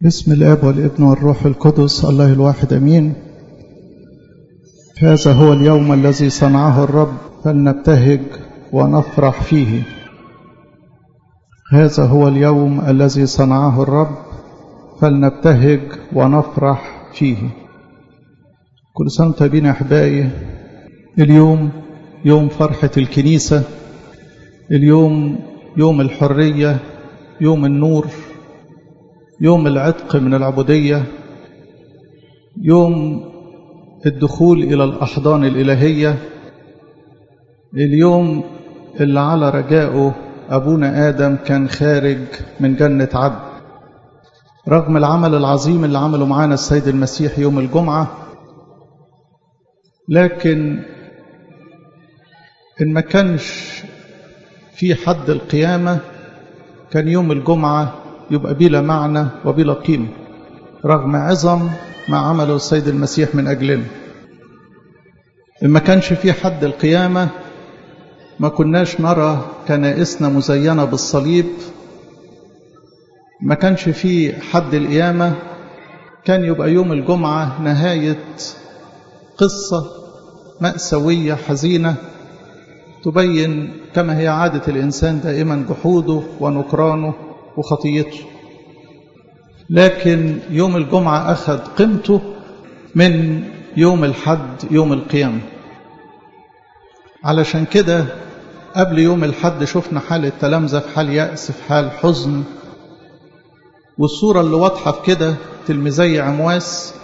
بسم الاب والابن والروح القدس الله الواحد امين هذا هو اليوم الذي صنعه الرب فلنبتهج ونفرح فيه هذا هو اليوم الذي صنعه الرب فلنبتهج ونفرح فيه كل سنه طيبين احبائي اليوم يوم فرحه الكنيسه اليوم يوم الحريه يوم النور يوم العتق من العبودية يوم الدخول إلى الأحضان الإلهية اليوم اللي على رجائه أبونا آدم كان خارج من جنة عدن رغم العمل العظيم اللي عمله معانا السيد المسيح يوم الجمعة لكن إن ما كانش في حد القيامة كان يوم الجمعة يبقى بلا معنى وبلا قيمة رغم عظم ما عمله السيد المسيح من أجلنا ما كانش في حد القيامة ما كناش نرى كنائسنا مزينة بالصليب ما كانش في حد القيامة كان يبقى يوم الجمعة نهاية قصة مأساوية حزينة تبين كما هي عادة الإنسان دائما جحوده ونكرانه وخطيته لكن يوم الجمعة أخذ قيمته من يوم الحد يوم القيامة علشان كده قبل يوم الحد شفنا حال التلامذة في حال يأس في حال حزن والصورة اللي واضحة في كده تلميذي عمواس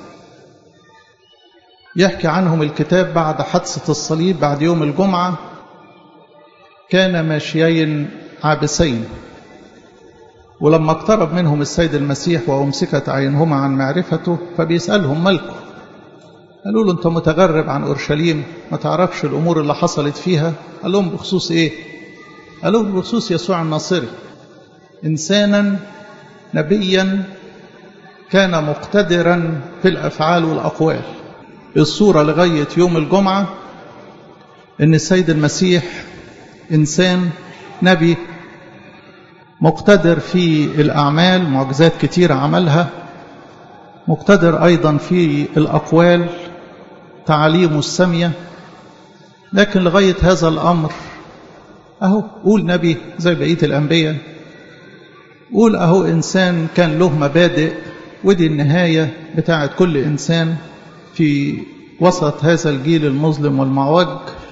يحكي عنهم الكتاب بعد حادثة الصليب بعد يوم الجمعة كان ماشيين عابسين ولما اقترب منهم السيد المسيح وأمسكت عينهما عن معرفته فبيسألهم ملكه قالوا له أنت متغرب عن أورشليم ما تعرفش الأمور اللي حصلت فيها قال لهم بخصوص إيه قال لهم بخصوص يسوع الناصري إنسانا نبيا كان مقتدرا في الأفعال والأقوال الصورة لغاية يوم الجمعة إن السيد المسيح إنسان نبي مقتدر في الأعمال معجزات كتيرة عملها مقتدر أيضا في الأقوال تعاليمه السامية لكن لغاية هذا الأمر أهو قول نبي زي بقية الأنبياء قول أهو إنسان كان له مبادئ ودي النهاية بتاعت كل إنسان في وسط هذا الجيل المظلم والمعوج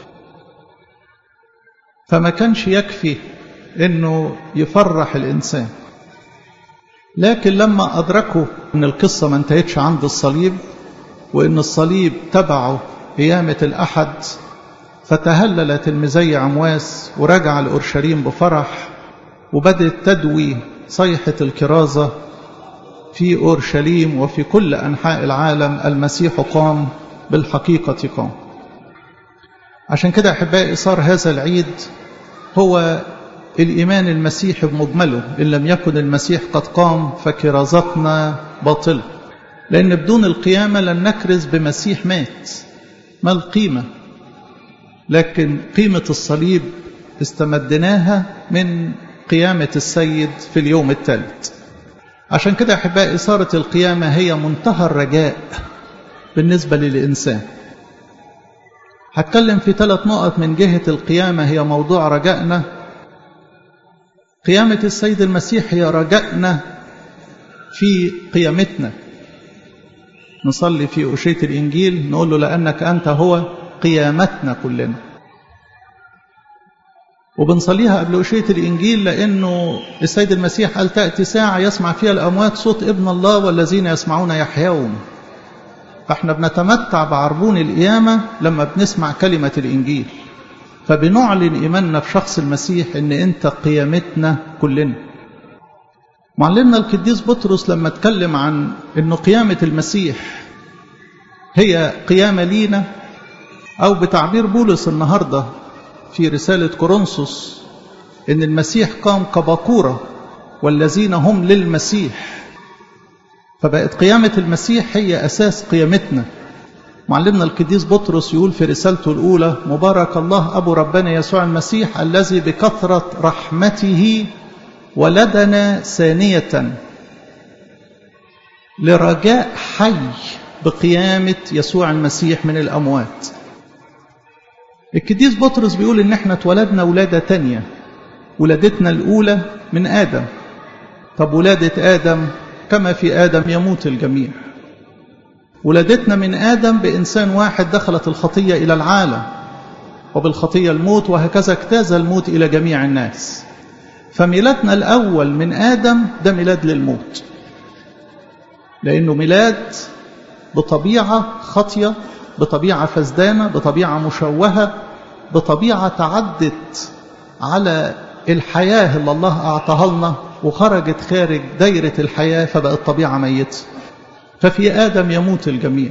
فما كانش يكفي انه يفرح الانسان لكن لما ادركوا ان القصه ما انتهتش عند الصليب وان الصليب تبعه قيامه الاحد فتهلل تلميذي عمواس ورجع لاورشليم بفرح وبدات تدوي صيحه الكرازه في اورشليم وفي كل انحاء العالم المسيح قام بالحقيقه قام عشان كده احبائي صار هذا العيد هو الإيمان المسيحي بمجمله إن لم يكن المسيح قد قام فكرازتنا باطلة لأن بدون القيامة لن نكرز بمسيح مات ما القيمة لكن قيمة الصليب استمدناها من قيامة السيد في اليوم الثالث عشان كده أحبائي صارت القيامة هي منتهى الرجاء بالنسبة للإنسان هتكلم في ثلاث نقط من جهة القيامة هي موضوع رجائنا قيامة السيد المسيح هي رجائنا في قيامتنا نصلي في أشية الإنجيل نقول له لأنك أنت هو قيامتنا كلنا وبنصليها قبل أشية الإنجيل لأنه السيد المسيح قال تأتي ساعة يسمع فيها الأموات صوت ابن الله والذين يسمعون يحيون فاحنا بنتمتع بعربون القيامة لما بنسمع كلمة الإنجيل فبنعلن إيماننا في شخص المسيح إن أنت قيامتنا كلنا معلمنا القديس بطرس لما اتكلم عن إنه قيامة المسيح هي قيامة لينا أو بتعبير بولس النهاردة في رسالة كورنثوس إن المسيح قام كباكورة والذين هم للمسيح فبقت قيامة المسيح هي أساس قيامتنا معلمنا القديس بطرس يقول في رسالته الأولى مبارك الله أبو ربنا يسوع المسيح الذي بكثرة رحمته ولدنا ثانية لرجاء حي بقيامة يسوع المسيح من الأموات القديس بطرس بيقول إن احنا اتولدنا ولادة تانية ولادتنا الأولى من آدم طب ولادة آدم كما في آدم يموت الجميع ولادتنا من آدم بإنسان واحد دخلت الخطية إلى العالم وبالخطية الموت وهكذا اجتاز الموت إلى جميع الناس فميلادنا الأول من آدم ده ميلاد للموت لأنه ميلاد بطبيعة خطية بطبيعة فزدانة بطبيعة مشوهة بطبيعة تعدت على الحياة اللي الله أعطاها لنا وخرجت خارج دايرة الحياة فبقت طبيعة ميتة ففي آدم يموت الجميع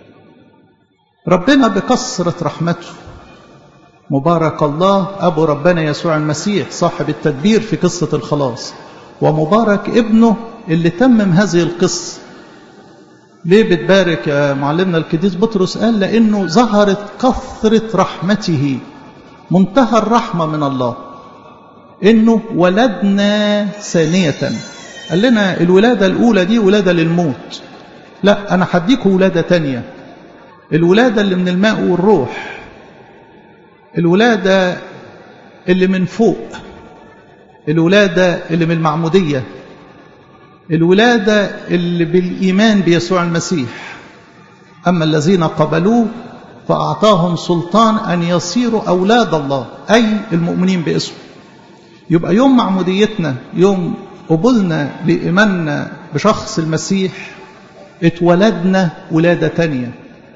ربنا بكثرة رحمته مبارك الله أبو ربنا يسوع المسيح صاحب التدبير في قصة الخلاص ومبارك ابنه اللي تمم هذه القصة ليه بتبارك يا معلمنا القديس بطرس قال لأنه ظهرت كثرة رحمته منتهى الرحمة من الله إنه ولدنا ثانية قال لنا الولادة الأولى دي ولادة للموت لا أنا هديكوا ولادة تانية الولادة اللي من الماء والروح الولادة اللي من فوق الولادة اللي من المعمودية الولادة اللي بالإيمان بيسوع المسيح أما الذين قبلوه فأعطاهم سلطان أن يصيروا أولاد الله أي المؤمنين باسمه يبقى يوم معموديتنا يوم قبولنا لإيماننا بشخص المسيح اتولدنا ولادة تانية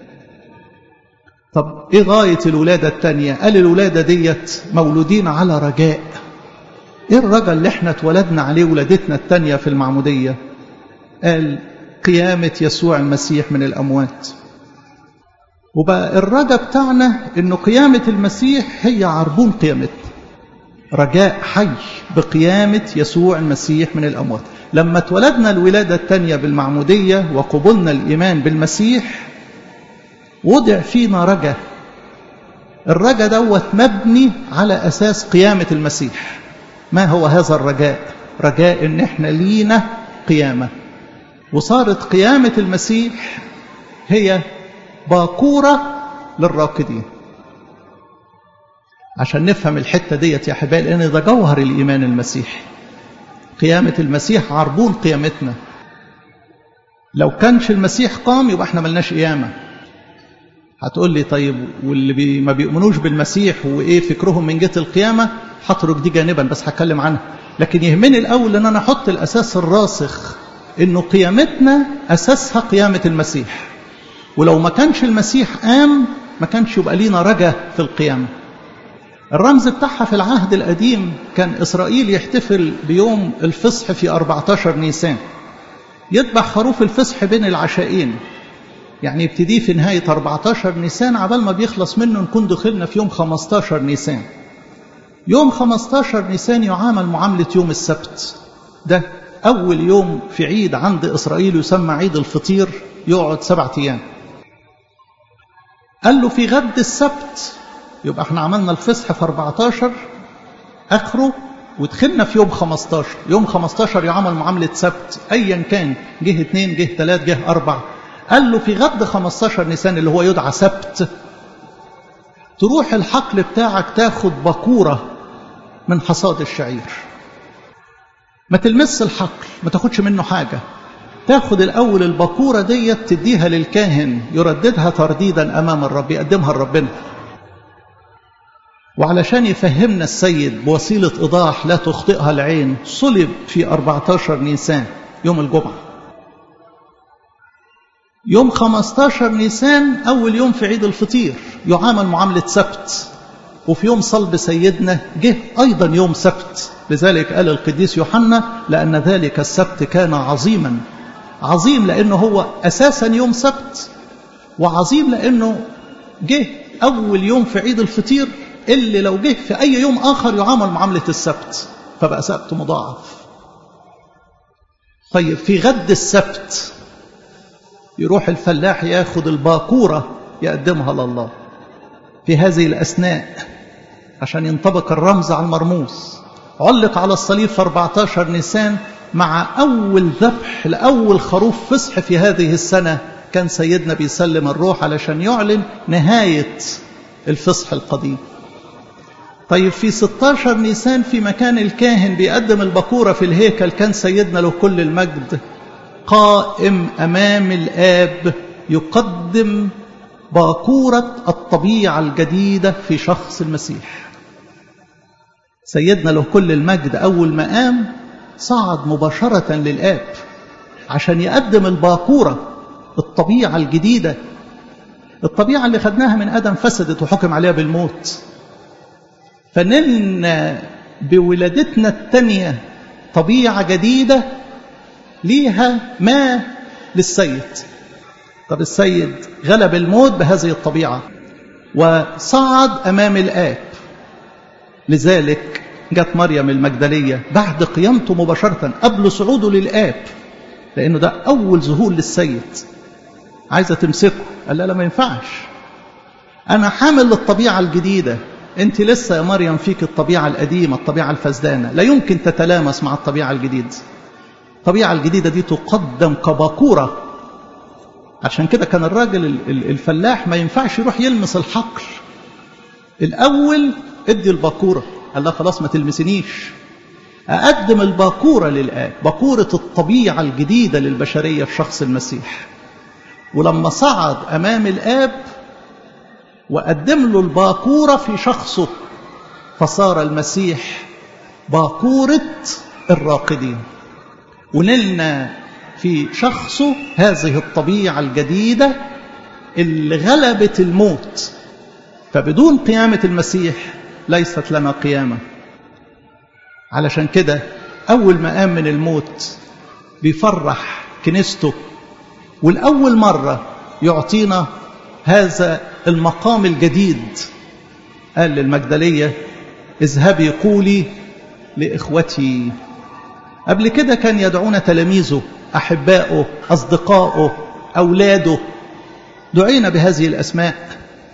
طب ايه غاية الولادة التانية قال الولادة ديت مولودين على رجاء ايه الرجاء اللي احنا اتولدنا عليه ولادتنا التانية في المعمودية قال قيامة يسوع المسيح من الأموات وبقى الرجاء بتاعنا انه قيامة المسيح هي عربون قيامتنا رجاء حي بقيامة يسوع المسيح من الأموات لما اتولدنا الولادة التانية بالمعمودية وقبلنا الإيمان بالمسيح وضع فينا رجا الرجا دوت مبني على أساس قيامة المسيح ما هو هذا الرجاء رجاء ان احنا لينا قيامة وصارت قيامة المسيح هي باكورة للراكدين عشان نفهم الحتة ديت يا حبايبي لأن ده جوهر الإيمان المسيحي قيامة المسيح عربون قيامتنا لو كانش المسيح قام يبقى احنا ملناش قيامة هتقول لي طيب واللي بي ما بيؤمنوش بالمسيح وايه فكرهم من جهة القيامة هترك دي جانبا بس هتكلم عنها لكن يهمني الأول ان انا احط الأساس الراسخ انه قيامتنا أساسها قيامة المسيح ولو ما كانش المسيح قام ما كانش يبقى لينا رجا في القيامة الرمز بتاعها في العهد القديم كان إسرائيل يحتفل بيوم الفصح في 14 نيسان يذبح خروف الفصح بين العشائين يعني يبتديه في نهاية 14 نيسان عبال ما بيخلص منه نكون دخلنا في يوم 15 نيسان يوم 15 نيسان يعامل معاملة يوم السبت ده أول يوم في عيد عند إسرائيل يسمى عيد الفطير يقعد سبعة أيام قال له في غد السبت يبقى احنا عملنا الفصح في 14 اخره ودخلنا في يوم 15 يوم 15 يعمل معاملة سبت ايا كان جه اثنين جه ثلاث جه اربع قال له في غد 15 نيسان اللي هو يدعى سبت تروح الحقل بتاعك تاخد بكورة من حصاد الشعير ما تلمس الحقل ما تاخدش منه حاجة تاخد الأول البكورة ديت تديها للكاهن يرددها ترديدا أمام الرب يقدمها لربنا وعلشان يفهمنا السيد بوسيلة إيضاح لا تخطئها العين صلب في 14 نيسان يوم الجمعة يوم 15 نيسان أول يوم في عيد الفطير يعامل معاملة سبت وفي يوم صلب سيدنا جه أيضا يوم سبت لذلك قال القديس يوحنا لأن ذلك السبت كان عظيما عظيم لأنه هو أساسا يوم سبت وعظيم لأنه جه أول يوم في عيد الفطير اللي لو جه في أي يوم آخر يعامل معاملة السبت فبقى سبت مضاعف طيب في غد السبت يروح الفلاح ياخد الباكورة يقدمها لله في هذه الأثناء عشان ينطبق الرمز على المرموز علق على الصليب في 14 نيسان مع أول ذبح لأول خروف فصح في هذه السنة كان سيدنا بيسلم الروح علشان يعلن نهاية الفصح القديم طيب في 16 نيسان في مكان الكاهن بيقدم البكورة في الهيكل كان سيدنا له كل المجد قائم أمام الآب يقدم باكورة الطبيعة الجديدة في شخص المسيح سيدنا له كل المجد أول ما قام صعد مباشرة للآب عشان يقدم الباكورة الطبيعة الجديدة الطبيعة اللي خدناها من آدم فسدت وحكم عليها بالموت فنلنا بولادتنا التانية طبيعة جديدة ليها ما للسيد طب السيد غلب الموت بهذه الطبيعة وصعد أمام الآب لذلك جت مريم المجدلية بعد قيامته مباشرة قبل صعوده للآب لأنه ده أول ظهور للسيد عايزة تمسكه قال لا لا ما ينفعش أنا حامل للطبيعة الجديدة أنت لسه يا مريم فيك الطبيعة القديمة الطبيعة الفسدانة لا يمكن تتلامس مع الطبيعة الجديدة الطبيعة الجديدة دي تقدم كباكورة عشان كده كان الراجل الفلاح ما ينفعش يروح يلمس الحقل الأول ادي الباكورة قال لا خلاص ما تلمسنيش أقدم الباكورة للآب باكورة الطبيعة الجديدة للبشرية في شخص المسيح ولما صعد أمام الآب وقدم له الباكورة في شخصه فصار المسيح باكورة الراقدين ونلنا في شخصه هذه الطبيعة الجديدة اللي غلبت الموت فبدون قيامة المسيح ليست لنا قيامة علشان كده أول ما قام من الموت بيفرح كنيسته والأول مرة يعطينا هذا المقام الجديد قال للمجدلية اذهبي قولي لإخوتي قبل كده كان يدعون تلاميذه أحبائه أصدقائه أولاده دعينا بهذه الأسماء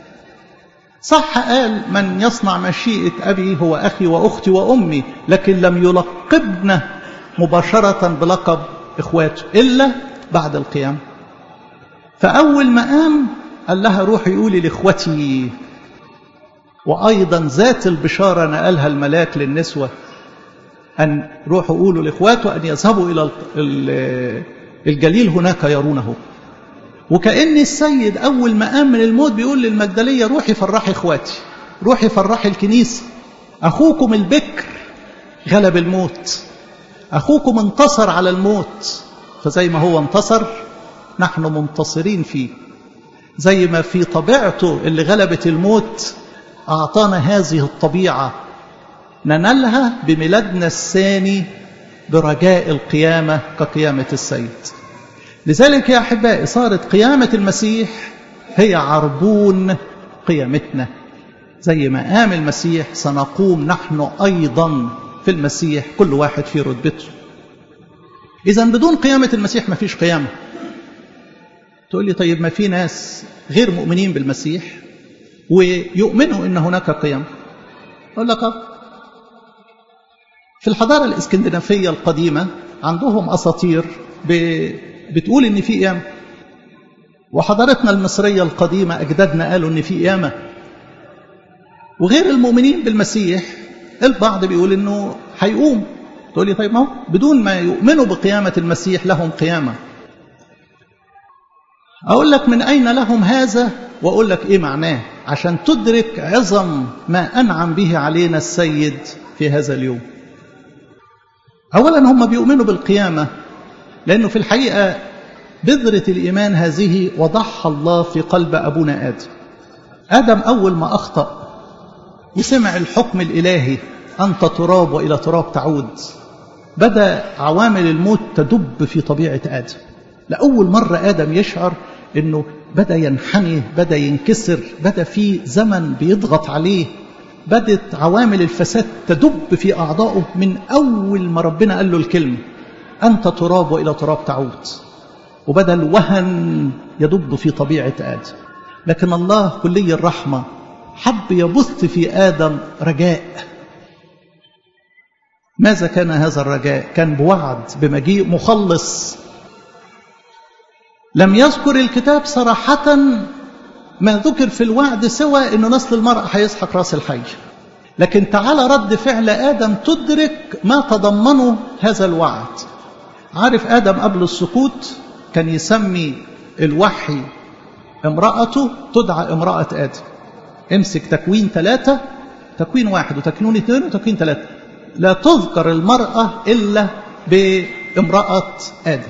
صح قال من يصنع مشيئة أبي هو أخي وأختي وأمي لكن لم يلقبنا مباشرة بلقب إخواته إلا بعد القيام فأول ما قام قال لها روحي قولي لإخوتي وأيضا ذات البشارة نقلها الملاك للنسوة أن روحوا قولوا لإخواته أن يذهبوا إلى الجليل هناك يرونه وكأن السيد أول ما قام من الموت بيقول للمجدلية روحي فرحي إخواتي روحي فرحي الكنيسة أخوكم البكر غلب الموت أخوكم انتصر على الموت فزي ما هو انتصر نحن منتصرين فيه زي ما في طبيعته اللي غلبت الموت أعطانا هذه الطبيعة ننالها بميلادنا الثاني برجاء القيامة كقيامة السيد لذلك يا أحبائي صارت قيامة المسيح هي عربون قيامتنا زي ما قام المسيح سنقوم نحن أيضا في المسيح كل واحد في رتبته إذا بدون قيامة المسيح ما فيش قيامة تقول لي طيب ما في ناس غير مؤمنين بالمسيح ويؤمنوا ان هناك قيام اقول لك في الحضاره الاسكندنافيه القديمه عندهم اساطير بتقول ان في قيامه وحضارتنا المصريه القديمه اجدادنا قالوا ان في قيامه وغير المؤمنين بالمسيح البعض بيقول انه هيقوم تقول لي طيب ما هو بدون ما يؤمنوا بقيامه المسيح لهم قيامه أقول لك من أين لهم هذا وأقول لك إيه معناه عشان تدرك عظم ما أنعم به علينا السيد في هذا اليوم أولا هم بيؤمنوا بالقيامة لأنه في الحقيقة بذرة الإيمان هذه وضعها الله في قلب أبونا آدم آدم أول ما أخطأ وسمع الحكم الإلهي أنت تراب وإلى تراب تعود بدأ عوامل الموت تدب في طبيعة آدم لأول مرة آدم يشعر أنه بدأ ينحني بدأ ينكسر بدأ في زمن بيضغط عليه بدت عوامل الفساد تدب في أعضائه من أول ما ربنا قال له الكلمة أنت تراب وإلى تراب تعود وبدأ الوهن يدب في طبيعة آدم لكن الله كلي الرحمة حب يبث في آدم رجاء ماذا كان هذا الرجاء كان بوعد بمجيء مخلص لم يذكر الكتاب صراحة ما ذكر في الوعد سوى أنه نسل المرأة هيسحق راس الحي لكن تعالى رد فعل آدم تدرك ما تضمنه هذا الوعد عارف آدم قبل السقوط كان يسمي الوحي امرأته تدعى امرأة آدم امسك تكوين ثلاثة تكوين واحد وتكوين اثنين وتكوين ثلاثة لا تذكر المرأة إلا بامرأة آدم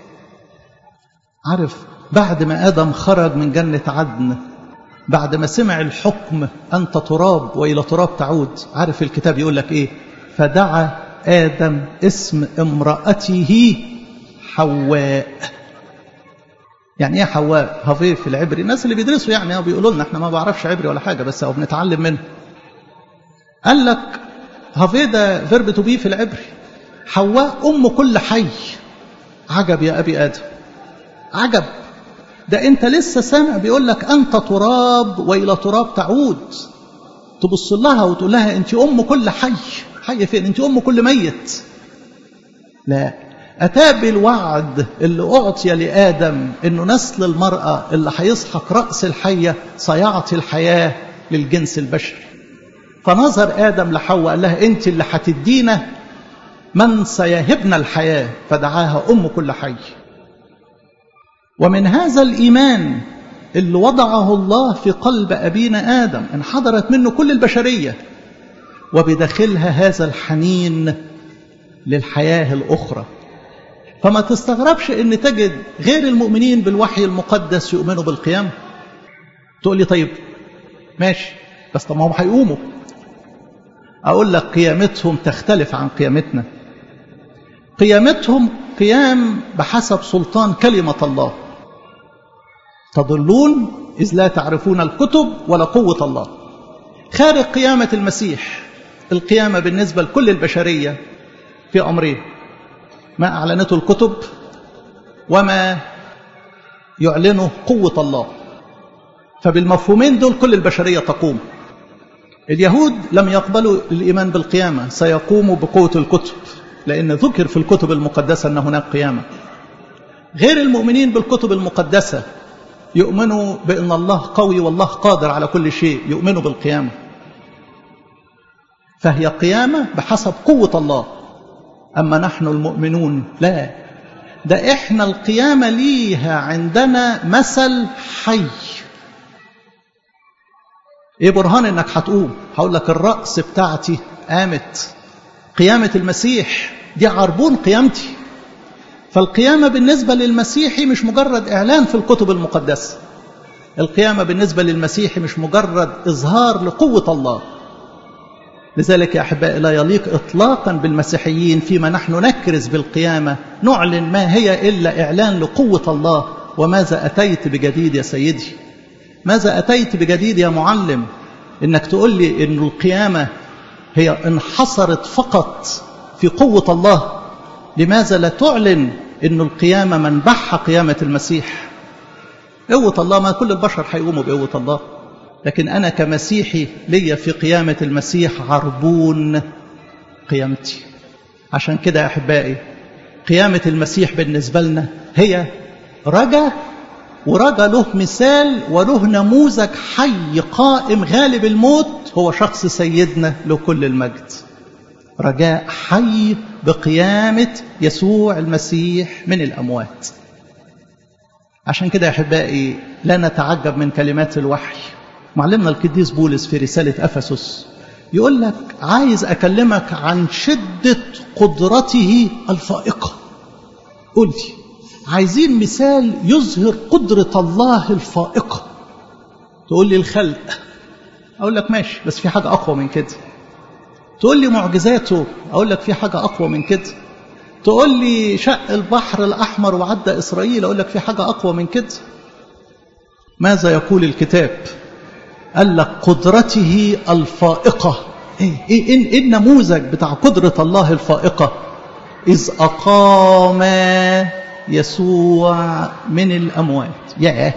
عارف بعد ما آدم خرج من جنة عدن بعد ما سمع الحكم أنت تراب وإلى تراب تعود عارف الكتاب يقول لك إيه فدعا آدم اسم امرأته حواء يعني ايه حواء هافيه في العبري الناس اللي بيدرسوا يعني بيقولوا لنا احنا ما بعرفش عبري ولا حاجه بس او بنتعلم منه قال لك هافيه ده فيرب تو بي في العبري حواء ام كل حي عجب يا ابي ادم عجب ده انت لسه سامع بيقول لك انت تراب والى تراب تعود تبص لها وتقول لها انت ام كل حي حي فين انت ام كل ميت لا أتى بالوعد اللي أعطي لآدم أنه نسل المرأة اللي هيسحق رأس الحية سيعطي الحياة للجنس البشري فنظر آدم لحواء قال لها أنت اللي هتدينا من سيهبنا الحياة فدعاها أم كل حي ومن هذا الإيمان اللي وضعه الله في قلب أبينا آدم انحدرت منه كل البشرية وبداخلها هذا الحنين للحياة الأخرى فما تستغربش ان تجد غير المؤمنين بالوحي المقدس يؤمنوا بالقيامة تقول لي طيب ماشي بس طب ما هم هيقوموا اقول لك قيامتهم تختلف عن قيامتنا قيامتهم قيام بحسب سلطان كلمة الله تضلون إذ لا تعرفون الكتب ولا قوة الله خارج قيامة المسيح القيامة بالنسبة لكل البشرية في أمرين ما أعلنته الكتب وما يعلنه قوة الله فبالمفهومين دول كل البشرية تقوم اليهود لم يقبلوا الإيمان بالقيامة سيقوموا بقوة الكتب لأن ذكر في الكتب المقدسة أن هناك قيامة غير المؤمنين بالكتب المقدسة يؤمنوا بأن الله قوي والله قادر على كل شيء يؤمنوا بالقيامة فهي قيامة بحسب قوة الله أما نحن المؤمنون لا ده إحنا القيامة ليها عندنا مثل حي إيه برهان إنك هتقوم هقول لك الرأس بتاعتي قامت قيامة المسيح دي عربون قيامتي فالقيامة بالنسبة للمسيحي مش مجرد إعلان في الكتب المقدسة القيامة بالنسبة للمسيحي مش مجرد إظهار لقوة الله لذلك يا أحبائي لا يليق إطلاقا بالمسيحيين فيما نحن نكرز بالقيامة نعلن ما هي إلا إعلان لقوة الله وماذا أتيت بجديد يا سيدي ماذا أتيت بجديد يا معلم إنك تقول لي إن القيامة هي انحصرت فقط في قوة الله لماذا لا تعلن إن القيامة منبعها قيامة المسيح قوة الله ما كل البشر هيقوموا بقوة الله لكن أنا كمسيحي ليا في قيامة المسيح عربون قيامتي عشان كده يا أحبائي قيامة المسيح بالنسبة لنا هي رجا ورجا له مثال وله نموذج حي قائم غالب الموت هو شخص سيدنا له كل المجد رجاء حي بقيامة يسوع المسيح من الأموات عشان كده يا أحبائي لا نتعجب من كلمات الوحي معلمنا القديس بولس في رسالة أفسس يقول لك عايز أكلمك عن شدة قدرته الفائقة قول لي عايزين مثال يظهر قدرة الله الفائقة تقول لي الخلق أقول لك ماشي بس في حاجة أقوى من كده تقول لي معجزاته أقول لك في حاجة أقوى من كده تقول لي شق البحر الأحمر وعدى إسرائيل أقول لك في حاجة أقوى من كده ماذا يقول الكتاب قال لك قدرته الفائقة إيه, إيه, إيه النموذج بتاع قدرة الله الفائقة إذ أقام يسوع من الأموات ياه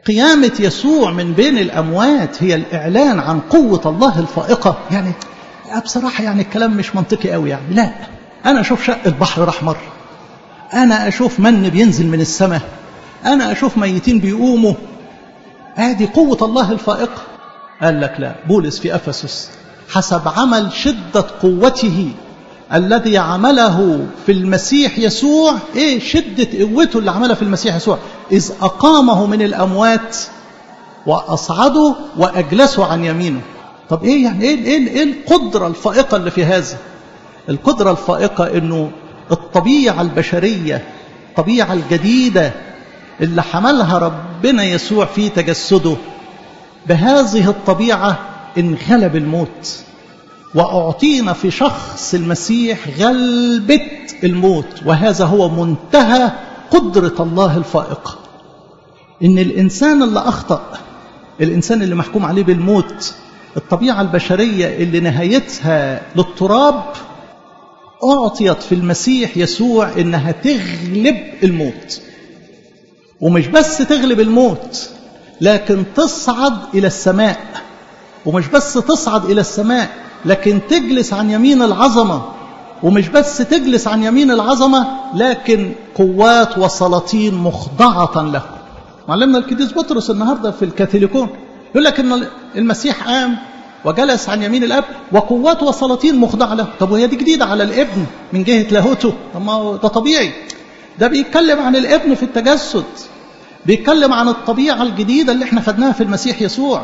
قيامة يسوع من بين الأموات هي الإعلان عن قوة الله الفائقة يعني بصراحة يعني الكلام مش منطقي قوي يعني لا أنا أشوف شق البحر الأحمر أنا أشوف من بينزل من السماء أنا أشوف ميتين بيقوموا هذه قوة الله الفائقة قال لك لا بولس في أفسس حسب عمل شدة قوته الذي عمله في المسيح يسوع ايه شدة قوته اللي عملها في المسيح يسوع إذ أقامه من الأموات وأصعده وأجلسه عن يمينه طب ايه يعني ايه, إيه, إيه القدرة الفائقة اللي في هذا القدرة الفائقة انه الطبيعة البشرية الطبيعة الجديدة اللي حملها ربنا يسوع في تجسده بهذه الطبيعة انغلب الموت وأعطينا في شخص المسيح غلبة الموت وهذا هو منتهى قدرة الله الفائقة إن الإنسان اللي أخطأ الإنسان اللي محكوم عليه بالموت الطبيعة البشرية اللي نهايتها للتراب أعطيت في المسيح يسوع إنها تغلب الموت ومش بس تغلب الموت لكن تصعد إلى السماء ومش بس تصعد إلى السماء لكن تجلس عن يمين العظمة ومش بس تجلس عن يمين العظمة لكن قوات وسلاطين مخضعة له معلمنا القديس بطرس النهاردة في الكاثوليكون يقول لك ان المسيح قام وجلس عن يمين الاب وقوات وسلاطين مخضعه له طب وهي دي جديده على الابن من جهه لاهوته طب ما ده طبيعي ده بيتكلم عن الابن في التجسد بيتكلم عن الطبيعه الجديده اللي احنا خدناها في المسيح يسوع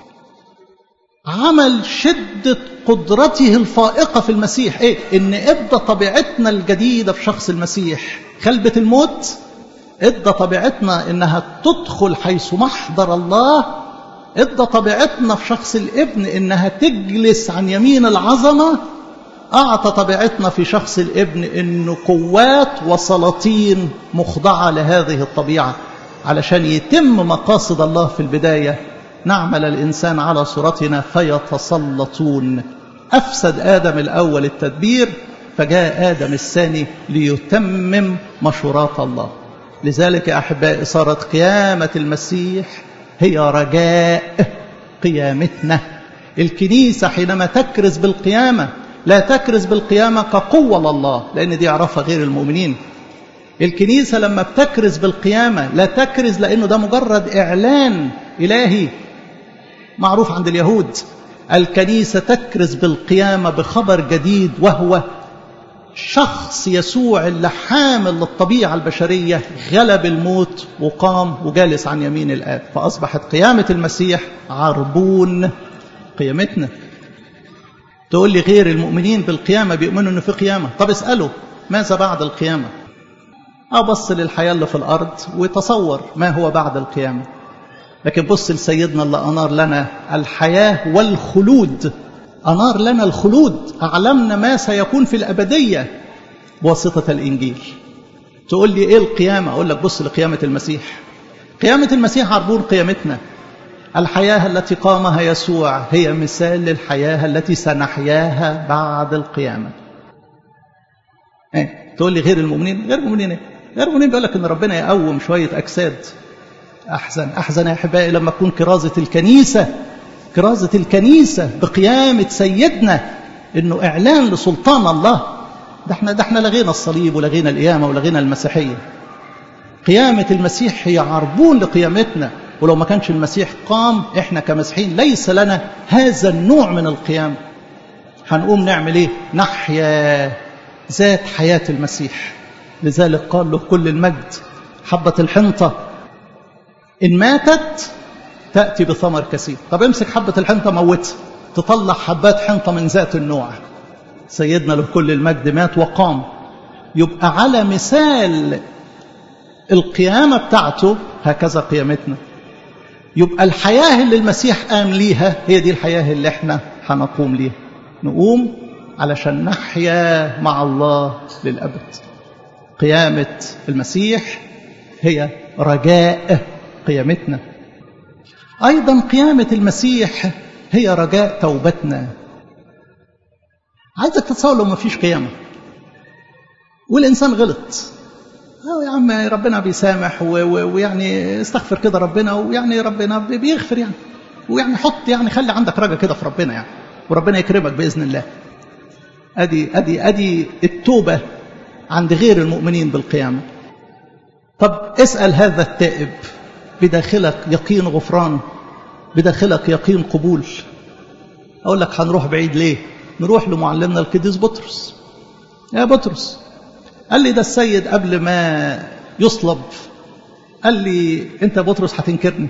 عمل شدة قدرته الفائقة في المسيح ايه ان ادى طبيعتنا الجديدة في شخص المسيح خلبة الموت ادى طبيعتنا انها تدخل حيث محضر الله ادى طبيعتنا في شخص الابن انها تجلس عن يمين العظمه اعطى طبيعتنا في شخص الابن انه قوات وسلاطين مخضعه لهذه الطبيعه علشان يتم مقاصد الله في البدايه نعمل الانسان على صورتنا فيتسلطون افسد ادم الاول التدبير فجاء ادم الثاني ليتمم مشورات الله لذلك يا احبائي صارت قيامه المسيح هي رجاء قيامتنا الكنيسة حينما تكرز بالقيامة لا تكرز بالقيامة كقوة لله لأن دي يعرفها غير المؤمنين الكنيسة لما بتكرز بالقيامة لا تكرز لأنه ده مجرد إعلان إلهي معروف عند اليهود الكنيسة تكرز بالقيامة بخبر جديد وهو شخص يسوع اللي حامل للطبيعة البشرية غلب الموت وقام وجالس عن يمين الآب فأصبحت قيامة المسيح عربون قيامتنا تقول لي غير المؤمنين بالقيامة بيؤمنوا أنه في قيامة طب اسأله ماذا بعد القيامة أبص للحياة اللي في الأرض وتصور ما هو بعد القيامة لكن بص لسيدنا اللي أنار لنا الحياة والخلود أنار لنا الخلود أعلمنا ما سيكون في الأبدية بواسطة الإنجيل تقول لي إيه القيامة أقول لك بص لقيامة المسيح قيامة المسيح عربون قيامتنا الحياة التي قامها يسوع هي مثال للحياة التي سنحياها بعد القيامة إيه؟ تقول لي غير المؤمنين غير المؤمنين إيه؟ غير المؤمنين بيقول لك إن ربنا يقوم شوية أجساد أحزن أحزن يا أحبائي لما تكون كرازة الكنيسة كرازة الكنيسة بقيامة سيدنا انه اعلان لسلطان الله ده احنا ده احنا لغينا الصليب ولغينا القيامة ولغينا المسيحية قيامة المسيح هي عربون لقيامتنا ولو ما كانش المسيح قام احنا كمسيحيين ليس لنا هذا النوع من القيام هنقوم نعمل ايه نحيا ذات حياة المسيح لذلك قال له كل المجد حبة الحنطة إن ماتت تأتي بثمر كثير طب امسك حبة الحنطة موتها تطلع حبات حنطة من ذات النوع سيدنا له كل المجد مات وقام يبقى على مثال القيامة بتاعته هكذا قيامتنا يبقى الحياة اللي المسيح قام ليها هي دي الحياة اللي احنا هنقوم ليها نقوم علشان نحيا مع الله للأبد قيامة المسيح هي رجاء قيامتنا أيضا قيامة المسيح هي رجاء توبتنا عايزك تتصور لو ما فيش قيامة والإنسان غلط أو يا عم ربنا بيسامح ويعني استغفر كده ربنا ويعني ربنا بيغفر يعني ويعني حط يعني خلي عندك رجا كده في ربنا يعني وربنا يكرمك باذن الله ادي ادي ادي التوبه عند غير المؤمنين بالقيامه طب اسال هذا التائب بداخلك يقين غفران بداخلك يقين قبول اقول لك هنروح بعيد ليه نروح لمعلمنا القديس بطرس يا بطرس قال لي ده السيد قبل ما يصلب قال لي انت بطرس هتنكرني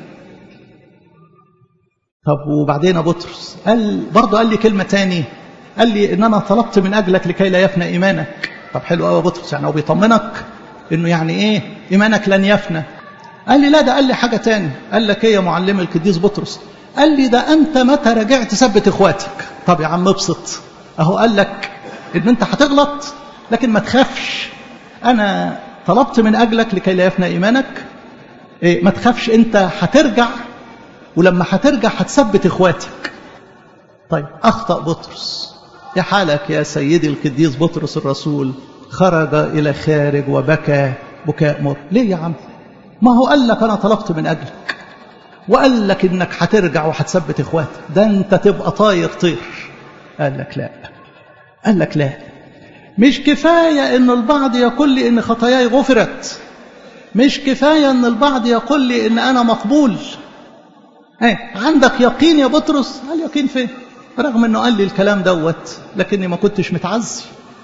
طب وبعدين يا بطرس قال برضه قال لي كلمه تاني قال لي ان انا طلبت من اجلك لكي لا يفنى ايمانك طب حلو قوي يا بطرس يعني هو بيطمنك انه يعني ايه ايمانك لن يفنى قال لي لا ده قال لي حاجه تاني قال لك ايه يا معلم القديس بطرس قال لي ده انت متى رجعت ثبت اخواتك طب يا عم ابسط اهو قال لك ان انت هتغلط لكن ما تخافش انا طلبت من اجلك لكي لا يفنى ايمانك إيه ما تخافش انت هترجع ولما هترجع هتثبت اخواتك طيب اخطا بطرس يا حالك يا سيدي القديس بطرس الرسول خرج الى خارج وبكى بكاء مر ليه يا عم ما هو قال لك انا طلبت من اجلك وقال لك انك هترجع وهتثبت اخواتك ده انت تبقى طاير طير قال لك لا قال لك لا مش كفايه ان البعض يقول لي ان خطاياي غفرت مش كفايه ان البعض يقول لي ان انا مقبول ايه عندك يقين يا بطرس قال يقين فين رغم انه قال لي الكلام دوت لكني ما كنتش متعزي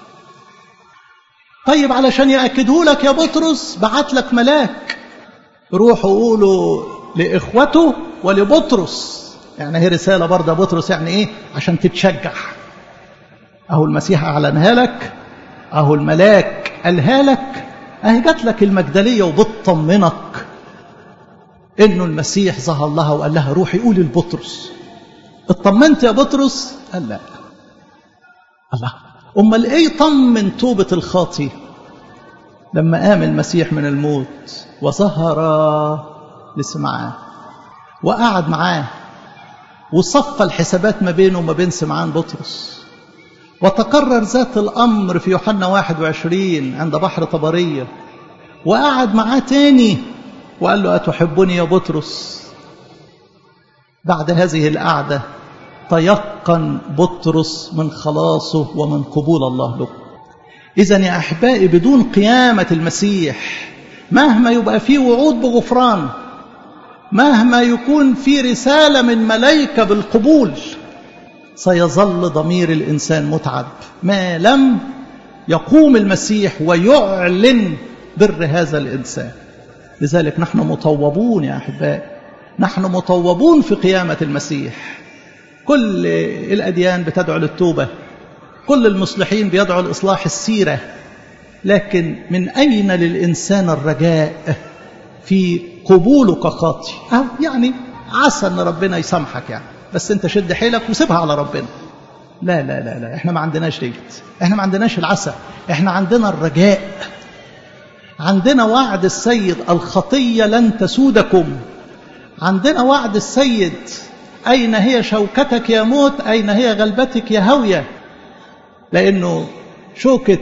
طيب علشان ياكده لك يا بطرس بعت لك ملاك روحوا قولوا لاخوته ولبطرس يعني هي رساله برضه بطرس يعني ايه عشان تتشجع اهو المسيح اعلنها لك اهو الملاك قالها لك اهي جات لك المجدليه وبتطمنك انه المسيح ظهر لها وقال لها روحي قولي لبطرس اطمنت يا بطرس قال لا الله امال ايه طمن توبه الخاطي لما قام المسيح من الموت وظهر لسمعان وقعد معاه وصفى الحسابات ما بينه وما بين سمعان بطرس وتكرر ذات الأمر في يوحنا 21 عند بحر طبرية وقعد معاه تاني وقال له أتحبني يا بطرس بعد هذه القعدة تيقن بطرس من خلاصه ومن قبول الله له إذا يا أحبائي بدون قيامة المسيح مهما يبقى فيه وعود بغفران مهما يكون في رسالة من ملائكة بالقبول سيظل ضمير الإنسان متعب ما لم يقوم المسيح ويعلن بر هذا الإنسان لذلك نحن مطوبون يا أحبائي نحن مطوبون في قيامة المسيح كل الأديان بتدعو للتوبة كل المصلحين بيدعوا لإصلاح السيرة لكن من أين للإنسان الرجاء في قبولك خاطي أو يعني عسى أن ربنا يسامحك يعني بس أنت شد حيلك وسيبها على ربنا لا لا لا لا احنا ما عندناش ديت احنا ما عندناش العسى احنا عندنا الرجاء عندنا وعد السيد الخطية لن تسودكم عندنا وعد السيد أين هي شوكتك يا موت أين هي غلبتك يا هوية لأنه شوكة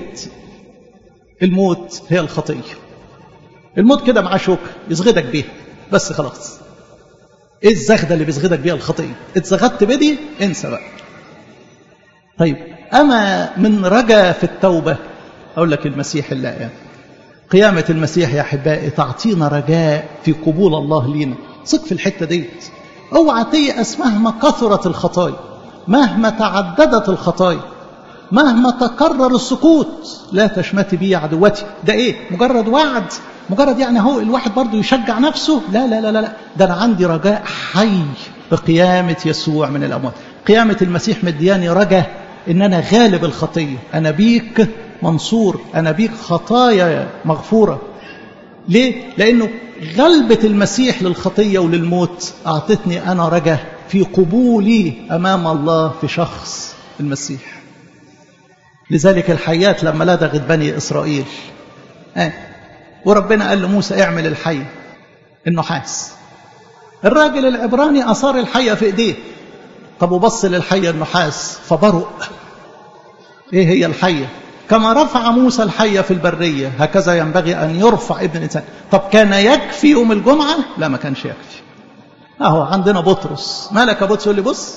الموت هي الخطية الموت كده معاه شوكة يزغدك بيها بس خلاص ايه الزغده اللي بيزغدك بيها الخطيه اتزغدت بدي انسى بقى طيب اما من رجا في التوبه اقول لك المسيح اللائم قيامه المسيح يا احبائي تعطينا رجاء في قبول الله لينا ثق في الحته ديت اوعى تيأس مهما كثرت الخطايا مهما تعددت الخطايا مهما تكرر السكوت لا تشمتي بي عدوتي ده ايه مجرد وعد مجرد يعني هو الواحد برضه يشجع نفسه لا لا لا لا ده انا عندي رجاء حي بقيامة يسوع من الأموات قيامة المسيح مدياني رجاء إن أنا غالب الخطية أنا بيك منصور أنا بيك خطايا مغفورة ليه؟ لأنه غلبة المسيح للخطية وللموت أعطتني أنا رجاء في قبولي أمام الله في شخص المسيح لذلك الحياة لما لدغت بني إسرائيل آه. وربنا قال لموسى اعمل الحي النحاس الراجل العبراني أثار الحية في إيديه طب وبص للحية النحاس فبرق إيه هي الحية كما رفع موسى الحية في البرية هكذا ينبغي أن يرفع ابن الإنسان طب كان يكفي يوم الجمعة لا ما كانش يكفي أهو عندنا بطرس مالك يا بطرس يقول لي بص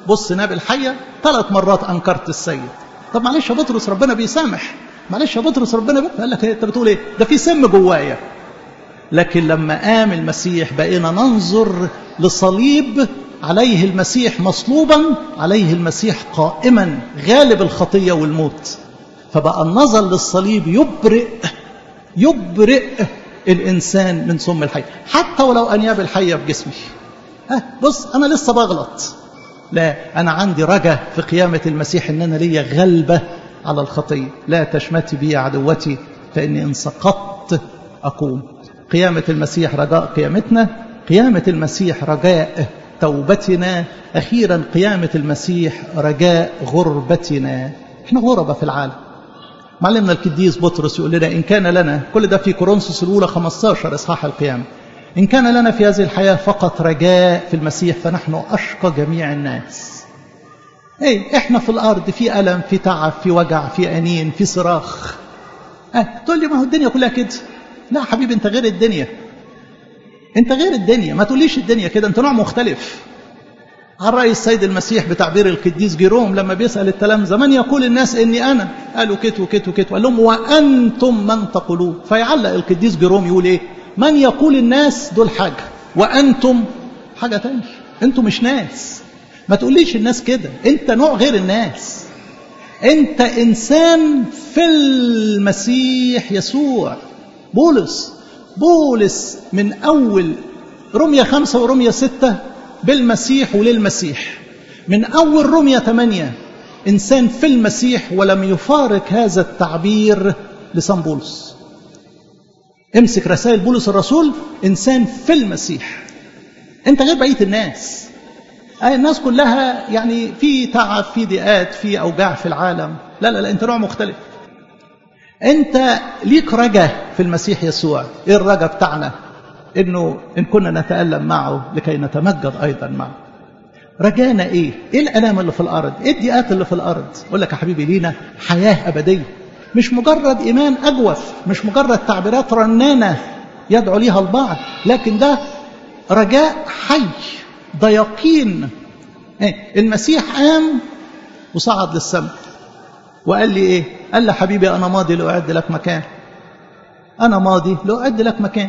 بص ناب الحية ثلاث مرات أنكرت السيد طب معلش يا بطرس ربنا بيسامح معلش يا بطرس ربنا بي... قال لك انت بتقول ايه ده في سم جوايا لكن لما قام المسيح بقينا ننظر لصليب عليه المسيح مصلوبا عليه المسيح قائما غالب الخطية والموت فبقى النظر للصليب يبرئ يبرئ الإنسان من سم الحية حتى ولو أنياب الحية في جسمي ها بص أنا لسه بغلط لا أنا عندي رجا في قيامة المسيح إن أنا ليا غلبة على الخطية لا تشمتي بي عدوتي فإني إن سقطت أقوم قيامة المسيح رجاء قيامتنا قيامة المسيح رجاء توبتنا أخيرا قيامة المسيح رجاء غربتنا احنا غربة في العالم معلمنا القديس بطرس يقول لنا إن كان لنا كل ده في كورنثوس الأولى 15 إصحاح القيامة إن كان لنا في هذه الحياة فقط رجاء في المسيح فنحن أشقى جميع الناس ايه احنا في الارض في الم في تعب في وجع في انين في صراخ اه تقول لي ما هو الدنيا كلها كده لا حبيبي انت غير الدنيا انت غير الدنيا ما تقوليش الدنيا كده انت نوع مختلف على رأي السيد المسيح بتعبير القديس جيروم لما بيسأل التلامذة من يقول الناس إني أنا قالوا كت وكت وكت قال لهم وأنتم من تقولون فيعلق القديس جيروم يقول إيه من يقول الناس دول حاجة وأنتم حاجة تانية أنتم مش ناس ما تقوليش الناس كده أنت نوع غير الناس أنت إنسان في المسيح يسوع بولس بولس من أول رمية خمسة ورمية ستة بالمسيح وللمسيح من أول رمية ثمانية إنسان في المسيح ولم يفارق هذا التعبير لسان بولس امسك رسائل بولس الرسول إنسان في المسيح أنت غير بقية الناس أي الناس كلها يعني في تعب في ضيقات في أوجاع في العالم لا لا لا أنت نوع مختلف أنت ليك رجا في المسيح يسوع إيه الرجا بتاعنا انه ان كنا نتالم معه لكي نتمجد ايضا معه رجانا ايه ايه الالام اللي في الارض ايه الضيقات اللي في الارض اقول لك يا حبيبي لينا حياه ابديه مش مجرد ايمان اجوف مش مجرد تعبيرات رنانه يدعو ليها البعض لكن ده رجاء حي ده يقين إيه؟ المسيح قام وصعد للسماء وقال لي ايه قال لي حبيبي انا ماضي لاعد لك مكان انا ماضي لاعد لك مكان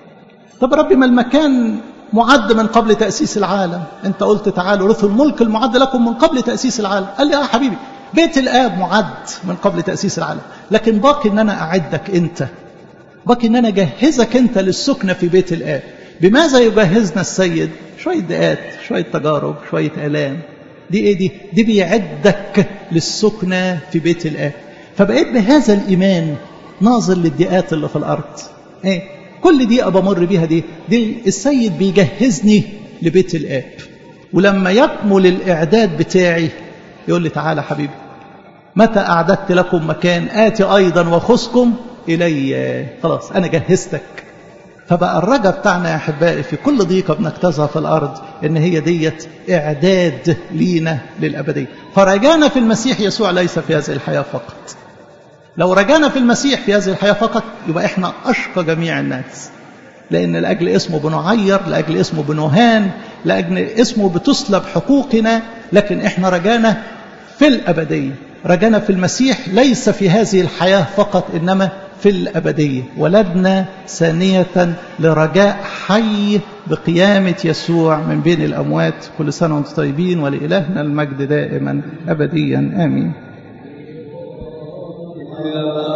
طب ربي ما المكان معد من قبل تأسيس العالم انت قلت تعالوا رثوا الملك المعد لكم من قبل تأسيس العالم قال لي اه حبيبي بيت الآب معد من قبل تأسيس العالم لكن باقي ان انا اعدك انت باقي ان انا اجهزك انت للسكنة في بيت الآب بماذا يجهزنا السيد شوية دقات شوية تجارب شوية آلام دي ايه دي دي بيعدك للسكنة في بيت الآب فبقيت بهذا الإيمان ناظر للدقات اللي في الأرض ايه كل دقيقة بمر بيها دي, دي السيد بيجهزني لبيت الآب ولما يكمل الإعداد بتاعي يقول لي تعالى حبيبي متى أعددت لكم مكان آتي أيضا وخذكم إلي خلاص أنا جهزتك فبقى الرجا بتاعنا يا أحبائي في كل ضيقة بنجتازها في الأرض إن هي ديت إعداد لينا للأبدية فرجانا في المسيح يسوع ليس في هذه الحياة فقط لو رجعنا في المسيح في هذه الحياة فقط يبقى احنا أشقى جميع الناس لأن لأجل اسمه بنعير لأجل اسمه بنهان لأجل اسمه بتسلب حقوقنا لكن احنا رجانا في الأبدية رجانا في المسيح ليس في هذه الحياة فقط إنما في الأبدية ولدنا ثانية لرجاء حي بقيامة يسوع من بين الأموات كل سنة وانتم طيبين ولإلهنا المجد دائما أبديا آمين إلى